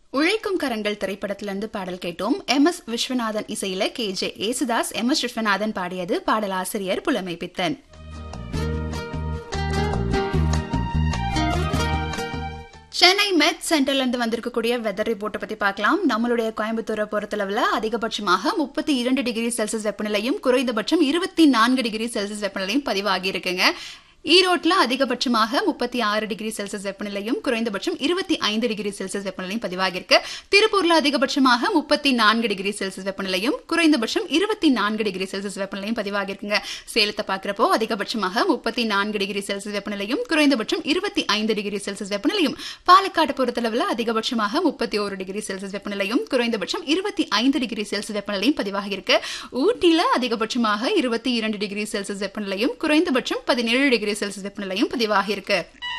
உழைக்கும் கரங்கள் திரைப்படத்திலிருந்து பாடல் கேட்டோம் எம் எஸ் விஸ்வநாதன் இசையில K J Yesudas M S Viswanathan பாடியது பாடலாசிரியர் புலமை பித்தன் சென்னை மெட் சென்டர்ல இருந்து வந்திருக்கக்கூடிய வெதர் ரிப்போர்ட்டை பத்தி பார்க்கலாம் நம்மளுடைய கோயம்புத்தூரை பொறுத்தளவுல அதிகபட்சமாக முப்பத்தி இரண்டு டிகிரி செல்சியஸ் வெப்பநிலையும் குறைந்தபட்சம் இருபத்தி நான்கு டிகிரி செல்சியஸ் வெப்பநிலையும் பதிவாகி இருக்குங்க ஈரோட்ல அதிகபட்சமாக முப்பத்தி ஆறு டிகிரி செல்சியஸ் வெப்பநிலையும் குறைந்தபட்சம் இருபத்தி ஐந்து டிகிரி செல்சியஸ் வெப்பநிலையும் பதிவாகியிருக்கு திருப்பூர்ல அதிகபட்சமாக முப்பத்தி நான்கு டிகிரி செல்சியஸ் வெப்பநிலையும் குறைந்தபட்சம் இருபத்தி நான்கு டிகிரி செல்சியஸ் வெப்பநிலையும் பதிவாகியிருக்குங்க சேலத்தை பார்க்கிறப்போ அதிகபட்சமாக முப்பத்தி நான்கு டிகிரி செல்சியஸ் வெப்பநிலையும் குறைந்தபட்சம் இருபத்தி ஐந்து டிகிரி செல்சியஸ் வெப்பநிலையும் பாலக்காடு பொறுத்தளவில் அதிகபட்சமாக முப்பத்தி ஒரு டிகிரி செல்சியஸ் வெப்பநிலையும் குறைந்தபட்சம் இருபத்தி ஐந்து டிகிரி செல்சியஸ் வெப்பநிலையும் பதிவாகியிருக்கு ஊட்டியில அதிகபட்சமாக இருபத்தி இரண்டு டிகிரி செல்சியஸ் வெப்பநிலையும் குறைந்தபட்சம் பதினேழு டிகிரி செல்சியஸ் வெப்பநிலையும் பதிவாகியிருக்கு